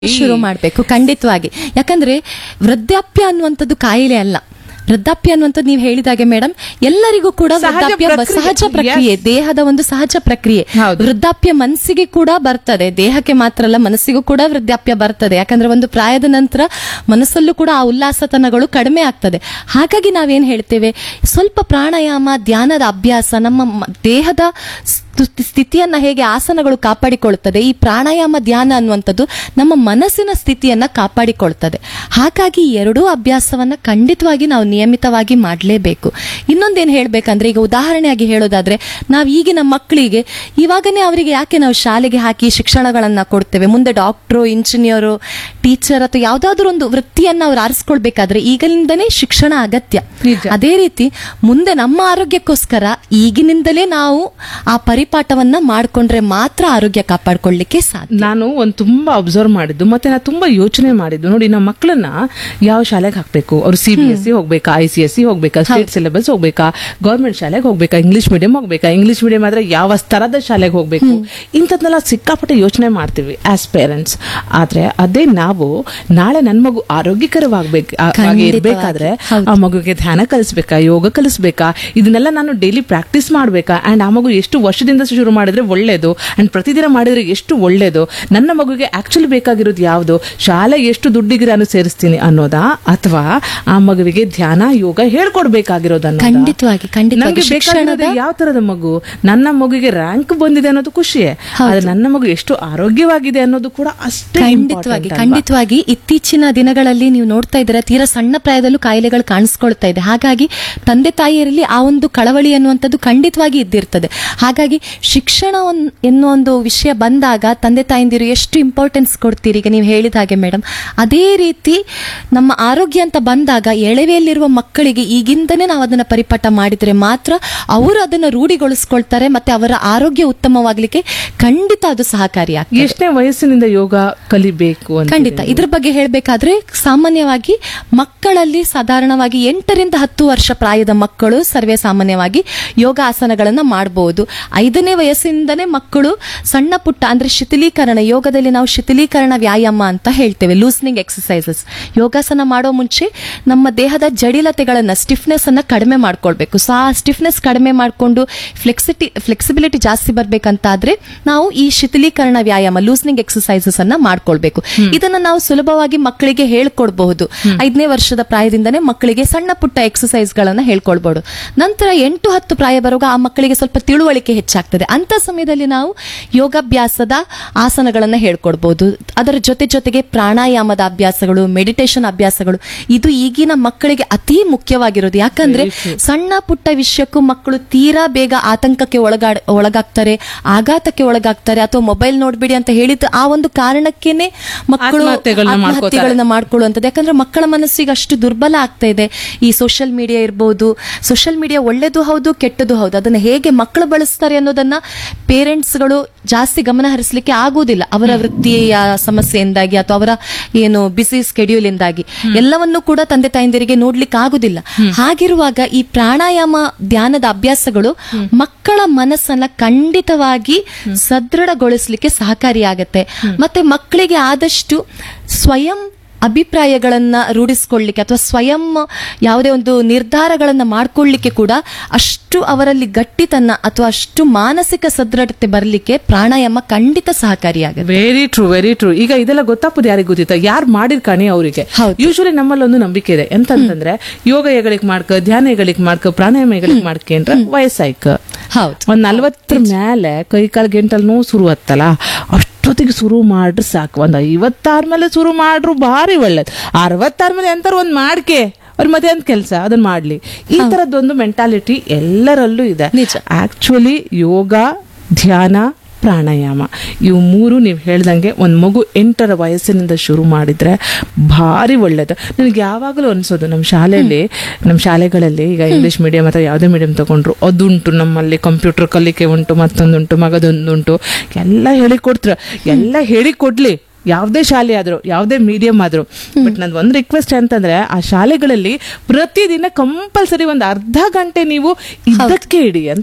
ಶುರು ಮಾಡಬೇಕು ಖಂಡಿತವಾಗಿ ಯಾಕಂದ್ರೆ ವೃದ್ಧಾಪ್ಯ ಅನ್ನುವಂಥದ್ದು ಕಾಯಿಲೆ ಅಲ್ಲ ವೃದ್ಧಾಪ್ಯ ಅನ್ನುವಂಥದ್ದು ನೀವು ಹೇಳಿದಾಗೆ ಮೇಡಮ್ ಎಲ್ಲರಿಗೂ ಕೂಡ ಸಹಜ ವೃದ್ಧಾಪ್ಯ ಬ- ಪ್ರಕ್ರಿಯೆ. ಸಹಜ ಪ್ರಕ್ರಿಯೆ ದೇಹದ ಒಂದು ಸಹಜ ಪ್ರಕ್ರಿಯೆ ಹೌದು. ವೃದ್ಧಾಪ್ಯ ಮನಸ್ಸಿಗೆ ಕೂಡ ಬರ್ತದೆ ದೇಹಕ್ಕೆ ಮಾತ್ರ ಅಲ್ಲ ಮನಸ್ಸಿಗೂ ಕೂಡ ವೃದ್ಧಾಪ್ಯ ಬರ್ತದೆ ಯಾಕಂದ್ರೆ ಒಂದು ಪ್ರಾಯದ ನಂತರ ಮನಸ್ಸಲ್ಲೂ ಕೂಡ ಆ ಉಲ್ಲಾಸತನಗಳು ಕಡಿಮೆ ಆಗ್ತದೆ ಹಾಗಾಗಿ ನಾವೇನ್ ಹೇಳ್ತೇವೆ ಸ್ವಲ್ಪ ಪ್ರಾಣಾಯಾಮ ಧ್ಯಾನದ ಅಭ್ಯಾಸ ನಮ್ಮ ಮ- ದೇಹದ ಸ್ತು- ಸ್ಥಿತಿಯನ್ನ ಹೇಗೆ ಆಸನಗಳು ಕಾಪಾಡಿಕೊಳ್ಳುತ್ತದೆ ಈ ಪ್ರಾಣಾಯಾಮ ಧ್ಯಾನ ಅನ್ನುವಂಥದ್ದು ನಮ್ಮ ಮನಸ್ಸಿನ ಸ್ಥಿತಿಯನ್ನ ಕಾಪಾಡಿಕೊಳ್ತದೆ ಹಾಗಾಗಿ ಈ ಎರಡೂ ಅಭ್ಯಾಸವನ್ನ ಖಂಡಿತವಾಗಿ ನಾವು ನಿಯಮಿತವಾಗಿ ಮಾಡಲೇಬೇಕು ಇನ್ನೊಂದೇನು ಹೇಳ್ಬೇಕಂದ್ರೆ ಈಗ ಉದಾಹರಣೆಯಾಗಿ ಹೇಳೋದಾದ್ರೆ ನಾವು ಈಗಿನ ಮಕ್ಕಳಿಗೆ ಇವಾಗನೇ ಅವರಿಗೆ ಯಾಕೆ ನಾವು ಶಾಲೆಗೆ ಹಾಕಿ ಶಿಕ್ಷಣಗಳನ್ನ ಕೊಡ್ತೇವೆ ಮುಂದೆ ಡಾಕ್ಟ್ರು ಇಂಜಿನಿಯರು ಟೀಚರ್ ಅಥವಾ ಯಾವ್ದಾದ್ರು ಒಂದು ವೃತ್ತಿಯನ್ನ ಅವ್ರು ಆರಿಸ್ಕೊಳ್ಬೇಕಾದ್ರೆ ಈಗಲಿಂದನೇ ಶಿಕ್ಷಣ ಅಗತ್ಯ ನಿಜ. ಅದೇ ರೀತಿ ಮುಂದೆ ನಮ್ಮ ಆರೋಗ್ಯಕ್ಕೋಸ್ಕರ ಈಗಿನಿಂದಲೇ ನಾವು ಆ ಪರಿಪಾಠವನ್ನ ಮಾಡ್ಕೊಂಡ್ರೆ ಮಾತ್ರ ಆರೋಗ್ಯ ಕಾಪಾಡ್ಕೊಳ್ಳಿಕ್ಕೆ ಸಾಧ್ಯ ನಾನು ಒಂದು ತುಂಬಾ ಅಬ್ಸರ್ವ್ ಮಾಡಿದ್ದು ಮತ್ತೆ ನಾನು ತುಂಬಾ ಯೋಚನೆ ಮಾಡಿದ್ದು ನೋಡಿ ನಮ್ಮ ಮಕ್ಕಳನ್ನ ಯಾವ ಶಾಲೆಗೆ ಹಾಕ್ಬೇಕು ಅವ್ರು ಸಿ ಬಿ ಎಸ್ ಸಿ ಹೋಗ್ಬೇಕಾ ಐ ಸಿ ಎಸ್ ಸಿ ಹೋಗ್ಬೇಕಾ ಸ್ಟೇಟ್ ಸಿಲೆಬಸ್ ಹೋಗ್ಬೇಕಾ ಗೌರ್ಮೆಂಟ್ ಶಾಲೆಗೆ ಹೋಗ್ಬೇಕಾ ಇಂಗ್ಲಿಷ್ ಮೀಡಿಯಂ ಹೋಗ್ಬೇಕಾ ಇಂಗ್ಲಿಷ್ ಮೀಡಿಯಂ ಆದ್ರೆ ಯಾವ ಸ್ತರದ ಶಾಲೆಗೆ ಹೋಗ್ಬೇಕು ಇಂಥದ್ನೆಲ್ಲ ಸಿಕ್ಕಾಪಟ್ಟೆ ಯೋಚನೆ ಮಾಡ್ತೀವಿ ಆಸ್ ಪೇರೆಂಟ್ಸ್ ಆದ್ರೆ ಅದೇ ನಾವು ನಾಳೆ ನನ್ ಮಗು ಆರೋಗ್ಯಕರವಾಗ್ಬೇಕು ಆ- ಆಗಿ ಖಂಡಿತವಾಗಿ. ಇರ್ಬೇಕಾದ್ರೆ ಹೌದು. ಆ ಮಗುಗೆ ಧ್ಯಾನ ಕಲಿಸ್ಬೇಕಾ ಯೋಗ ಕಲಿಸ್ಬೇಕಾ ಇದನ್ನೆಲ್ಲ ನಾನು ಡೈಲಿ ಪ್ರಾಕ್ಟೀಸ್ ಮಾಡ್ಬೇಕಾ ಅಂಡ್ ಆ ಮಗು ಎಷ್ಟು ವರ್ಷದಿಂದ ಶುರು ಮಾಡಿದ್ರೆ ಒಳ್ಳೇದು ಅಂಡ್ ಪ್ರತಿದಿನ ಮಾಡಿದ್ರೆ ಎಷ್ಟು ಒಳ್ಳೇದು ನನ್ನ ಮಗುಗೆ ಆಕ್ಚುಲಿ ಬೇಕಾಗಿರೋದು ಯಾವುದು ಶಾಲೆ ಎಷ್ಟು ದುಡ್ಡಿಗೆ ನಾನು ಸೇರಿಸ್ತೀನಿ ಅನ್ನೋದಾ ಅಥವಾ ಆ ಮಗುವಿಗೆ ಧ್ಯಾನ ಯೋಗ ಹೇಳ್ಕೊಡ್ಬೇಕಾಗಿರೋದು ಖಂಡಿತವಾಗಿ, ಖಂಡಿತವಾಗಿ. ನಮ್ಗೆ ಬೇಕಾಗಿರೋದು ಶಿಕ್ಷಣದ- ಯಾವ ತರದ ಮಗು ನನ್ನ ಮಗುಗೆ ರ್ಯಾಂಕ್ ಬಂದಿದೆ ಅನ್ನೋದು ಖುಷಿಯೇ ಆದ್ರೆ ನನ್ನ ಮಗು ಎಷ್ಟು ಆರೋಗ್ಯವಾಗಿದೆ ಅನ್ನೋದು ಕೂಡ ಅಷ್ಟೇ ಖಂಡಿತವಾಗಿ important ಅಲ್ವಾ? ಖಂಡಿತವಾಗಿ ಇತ್ತೀಚಿನ ದಿನಗಳಲ್ಲಿ ನೀವು ನೋಡ್ತಾ ಇದ್ದೀರಾ ತೀರಾ ಸಣ್ಣ ಪ್ರಾಯದಲ್ಲೂ ಕಾಯಿಲೆಗಳು ಕಾಣಿಸ್ಕೊಳ್ತಾ ಇದೆ ಹಾಗಾಗಿ ತಂದೆ ತಾಯಿಯರಲ್ಲಿ ಆ ಒಂದು ಕಳವಳಿ ಅನ್ನುವಂಥದ್ದು ಖಂಡಿತವಾಗಿ ಇದ್ದಿರ್ತದೆ ಹಾಗಾಗಿ ಶಿಕ್ಷಣ ಒನ್- ಎನ್ನುವ ಒಂದು ವಿಷಯ ಬಂದಾಗ ತಂದೆ ತಾಯಂದಿರು ಎಷ್ಟು ಇಂಪಾರ್ಟೆನ್ಸ್ ಕೊಡ್ತೀರಿ ಈಗ ನೀವು ಹೇಳಿದ ಹಾಗೆ ಮೇಡಮ್ ಅದೇ ರೀತಿ ನಮ್ಮ ಆರೋಗ್ಯ ಅಂತ ಬಂದಾಗ ಎಳವೆಯಲ್ಲಿರುವ ಮಕ್ಕಳಿಗೆ ಈಗಿಂದನೇ ನಾವು ಅದನ್ನ ಪರಿಪಾಠ ಮಾಡಿದ್ರೆ ಮಾತ್ರ ಅವರು ಅದನ್ನ ರೂಢಿಗೊಳಿಸ್ಕೊಳ್ತಾರೆ ಮತ್ತೆ ಅವರ ಆರೋಗ್ಯ ಉತ್ತಮವಾಗ್ಲಿಕ್ಕೆ ಖಂಡಿತ ಅದು ಸಹಕಾರಿಯಾಗ್ತದೆ ಎಷ್ಟನೇ ವಯಸ್ಸಿನಿಂದ ಯೋಗ ಕಲಿಬೇಕು ಅಂತ ಖಂಡಿತ ಇದ್ರ ಬಗ್ಗೆ ಹೇಳಬೇಕಾದ್ರೆ ಸಾಮಾನ್ಯವಾಗಿ ಮಕ್ಕಳಲ್ಲಿ ಸಾಧಾರಣವಾಗಿ ಎಂಟರಿಂದ ಹತ್ತು ವರ್ಷ ಪ್ರಾಯದ ಮಕ್ಕಳು ಸರ್ವೇ ಸಾಮಾನ್ಯವಾಗಿ ಯೋಗಾಸನಗಳನ್ನ ಮಾಡಬಹುದು ಐದನೇ ವಯಸ್ಸಿನಿಂದನೇ ಮಕ್ಕಳು ಸಣ್ಣ ಪುಟ್ಟ ಅಂದ್ರೆ ಶಿಥಿಲೀಕರಣ ಯೋಗದಲ್ಲಿ ನಾವು ಶಿಥಿಲೀಕರಣ ವ್ಯಾಯಾಮ ಅಂತ ಹೇಳ್ತೇವೆ ಲೂಸ್ನಿಂಗ್ ಎಕ್ಸಸೈಸಸ್ ಯೋಗಾಸನ ಮಾಡೋ ಮುಂಚೆ ನಮ್ಮ ದೇಹದ ಜಡಿಲತೆಗಳನ್ನ ಸ್ಟಿಫ್ನೆಸ್ ಅನ್ನ ಕಡಿಮೆ ಮಾಡ್ಕೊಳ್ಬೇಕು ಸೊ ಆ ಸ್ಟಿಫ್ನೆಸ್ ಕಡಿಮೆ ಮಾಡಿಕೊಂಡು ಫ್ಲೆಕ್ಸಿಟಿ ಫ್ಲೆಕ್ಸಿಬಿಲಿಟಿ ಜಾಸ್ತಿ ಬರ್ಬೇಕಂತಾದ್ರೆ ನಾವು ಈ ಶಿಥಿಲೀಕರಣ ವ್ಯಾಯಾಮ ಲೂಸ್ನಿಂಗ್ ಎಕ್ಸಸೈಸಸ್ ಅನ್ನ ಮಾಡ್ಕೊಳ್ಬೇಕು ಇದನ್ನ ನಾವು ಸುಲಭವಾಗಿ ಮಕ್ಕಳಿಗೆ ಹೇಳ್ಕೊಡ್ಬಹುದು ಐದನೇ ವರ್ಷದ ಪ್ರಾಯದಿಂದನೇ ಮಕ್ಕಳಿಗೆ ಸಣ್ಣ ಪುಟ್ಟ ಎಕ್ಸಸೈಸ್ ಗಳನ್ನ ಹೇಳ್ಕೊಳ್ಬಹುದು ನಂತರ ಎಂಟು ಹತ್ತು ಪ್ರಾಯ ಬರುವಾಗ ಆ ಮಕ್ಕಳಿಗೆ ಸ್ವಲ್ಪ ತಿಳುವಳಿಕೆ ಹೆಚ್ಚಾಗ್ತದೆ ಅಂತ ಸಮಯದಲ್ಲಿ ನಾವು ಯೋಗಾಭ್ಯಾಸದ ಆಸನಗಳನ್ನ ಹೇಳ್ಕೊಡ್ಬಹುದು ಅದರ ಜೊತೆ ಜೊತೆಗೆ ಪ್ರಾಣಾಯಾಮದ ಅಭ್ಯಾಸಗಳು ಮೆಡಿಟೇಷನ್ ಅಭ್ಯಾಸಗಳು ಇದು ಈಗಿನ ಮಕ್ಕಳಿಗೆ ಅತಿ ಮುಖ್ಯವಾಗಿರೋದು ಯಾಕಂದ್ರೆ ಸಣ್ಣ ಪುಟ್ಟ ವಿಷಯಕ್ಕೂ ಮಕ್ಕಳು ತೀರಾ ಬೇಗ ಆತಂಕಕ್ಕೆ ಒಳಗಾಡ ಒಳಗಾಗ್ತಾರೆ ಆಘಾತಕ್ಕೆ ಒಳಗಾಗ್ತಾರೆ ಅಥವಾ ಮೊಬೈಲ್ ನೋಡ್ಬಿಡಿ ಅಂತ ಹೇಳಿದ ಆ ಒಂದು ಕಾರಣಕ್ಕೇನೆ ಮಕ್ಕಳು ಆತ್ಮಹತ್ಯೆಗಳನ್ನ ಮಾಡ್ಕೋತಾರೆ. ಆತ್ಮಹತ್ಯೆಗಳನ್ನ ಮಾಡ್ಕೊಳ್ಳುವಂಥದ್ದು ಯಾಕಂದ್ರೆ ಮಕ್ಕಳ ಮನಸ್ಸಿಗೆ ಅಷ್ಟು ದುರ್ಬಲ ಆಗ್ತಾ ಇದೆ ಈ ಸೋಷಿಯಲ್ ಮೀಡಿಯಾ ಇರ್ಬೋದು ಸೋಷಿಯಲ್ ಮೀಡಿಯಾ ಒಳ್ಳೇದು ಹೌದು ಕೆಟ್ಟದು ಹೌದು ಅದನ್ನ ಹೇಗೆ ಮಕ್ಕಳು ಬಳಸ್ತಾರೆ ಅನ್ನೋದನ್ನ ಪೇರೆಂಟ್ಸ್ಗಳು ಜಾಸ್ತಿ ಗಮನ ಹರಿಸಲಿಕ್ಕೆ ಆಗುವುದಿಲ್ಲ ಅವರ ವೃತ್ತಿಯ ಸಮಸ್ಯೆಯಿಂದಾಗಿ ಅಥವಾ ಅವರ ಏನು ಬಿಸಿ ಸ್ಕೆಡ್ಯೂಲ್ ಇಂದಾಗಿ ಎಲ್ಲವನ್ನೂ ಕೂಡ ತಂದೆ ತಾಯಂದಿರಿಗೆ ನೋಡ್ಲಿಕ್ಕೆ ಆಗುದಿಲ್ಲ ಹಾಗಿರುವಾಗ ಈ ಪ್ರಾಣಾಯಾಮ ಧ್ಯಾನದ ಅಭ್ಯಾಸಗಳು ಮಕ್ಕಳ ಮನಸ್ಸನ್ನ ಖಂಡಿತವಾಗಿ ಸದೃಢಗೊಳಿಸಲಿಕ್ಕೆ ಸಹಕಾರಿಯಾಗತ್ತೆ ಮತ್ತೆ ಮಕ್ಕಳಿಗೆ ಆದಷ್ಟು ಸ್ವಯಂ ಅಭಿಪ್ರಾಯಗಳನ್ನ ರೂಢಿಸ್ಕೊಳ್ಳಿಕ್ಕೆ ಅಥವಾ ಸ್ವಯಂ ಯಾವುದೇ ಒಂದು ನಿರ್ಧಾರಗಳನ್ನ ಮಾಡ್ಕೊಳ್ಳಿಕ್ಕೆ ಕೂಡ ಅಷ್ಟು ಅವರಲ್ಲಿ ಗಟ್ಟಿತನ ಅಥವಾ ಅಷ್ಟು ಮಾನಸಿಕ ಸದೃಢತೆ ಬರಲಿಕ್ಕೆ ಪ್ರಾಣಾಯಾಮ ಖಂಡಿತ ಸಹಕಾರಿಯಾಗುತ್ತೆ ವೆರಿ ಟ್ರೂ ವೆರಿ ಟ್ರೂ ಈಗ ಇದೆಲ್ಲ ಗೊತ್ತಾಪುದು ಯಾರಿಗೆ ಗೊತ್ತಿತ್ತ ಯಾರು ಮಾಡಿರ್ ಕಾಣಿ ಅವರಿಗೆ ಹೌದು. ಯೂಶಲಿ ನಮ್ಮಲ್ಲಿ ಒಂದು ನಂಬಿಕೆ ಇದೆ ಎಂತಂತಂದ್ರೆ ಯೋಗ ಹೆಗಳಿಗೆ ಮಾಡ್ಕ ಧ್ಯಾನ ಹೆಗಳಿಗೆ ಮಾಡ್ಕ ಪ್ರಾಣಾಯಾಮ ಹೆಗಳಿಗೆ ಮಾಡ್ಕೊಂಡ್ರೆ ವಯಸ್ಸಾಯ್ಕ ಹೌದು ಒಂದ್ ನಲ್ವತ್ತರ ಮೇಲೆ ಕೈ ಕಾಲ್ ಗಂಟಲ್ ನೋವು ಶುರು ಹತ್ತಲ್ಲ ಅಷ್ಟೊತ್ತಿಗೆ ಶುರು ಮಾಡ್ರಿ ಸಾಕು ಒಂದ್ ಐವತ್ತಾರ ಮೇಲೆ ಶುರು ಮಾಡ್ರು ಭಾರಿ ಒಳ್ಳೇದು ಅರವತ್ತಾರ ಮೇಲೆ ಎಂತಾರು ಒಂದ್ ಮಾಡ್ಕೆ ಅವ್ರ ಮತ್ತೆ ಅಂತ ಕೆಲಸ ಅದನ್ನ ಮಾಡ್ಲಿ ಈ ತರದೊಂದು ಮೆಂಟಾಲಿಟಿ ಎಲ್ಲರಲ್ಲೂ ಇದೆ ನಿಜ. ಆಕ್ಚುಲಿ ಯೋಗ ಧ್ಯಾನ ಪ್ರಾಣಾಯಾಮ ಇವು ಮೂರು ನೀವು ಹೇಳ್ದಂಗೆ ಒಂದು ಮಗು ಎಂಟರ ವಯಸ್ಸಿನಿಂದ ಶುರು ಮಾಡಿದ್ರೆ ಭಾರಿ ಒಳ್ಳೇದು ನನಗೆ ಯಾವಾಗಲೂ ಅನ್ಸೋದು ನಮ್ಮ ಶಾಲೆಯಲ್ಲಿ ನಮ್ಮ ಶಾಲೆಗಳಲ್ಲಿ ಈಗ ಇಂಗ್ಲಿಷ್ ಮೀಡಿಯಂ ಅಥವಾ ಯಾವುದೇ ಮೀಡಿಯಂ ತಗೊಂಡ್ರು ಅದುಂಟು ನಮ್ಮಲ್ಲಿ ಕಂಪ್ಯೂಟರ್ ಕಲಿಕೆ ಉಂಟು ಮತ್ತೊಂದುಂಟು ಮಗದೊಂದುಂಟು ಎಲ್ಲ ಹೇಳಿಕೊಡ್ತಾರೆ ಎಲ್ಲ ಹೇಳಿಕೊಡ್ಲಿ ಯಾವುದೇ ಶಾಲೆ ಆದ್ರು ಯಾವುದೇ ಮೀಡಿಯಂ ಆದ್ರು ಬಟ್ ನಂದು ಒಂದು ರಿಕ್ವೆಸ್ಟ್ ಅಂತಂದ್ರೆ ಆ ಶಾಲೆಗಳಲ್ಲಿ ಪ್ರತಿದಿನ ಕಂಪಲ್ಸರಿ ಒಂದು ಅರ್ಧ ಗಂಟೆ ನೀವು ಇದಕ್ಕೆ ಇಡಿ ಅಂತ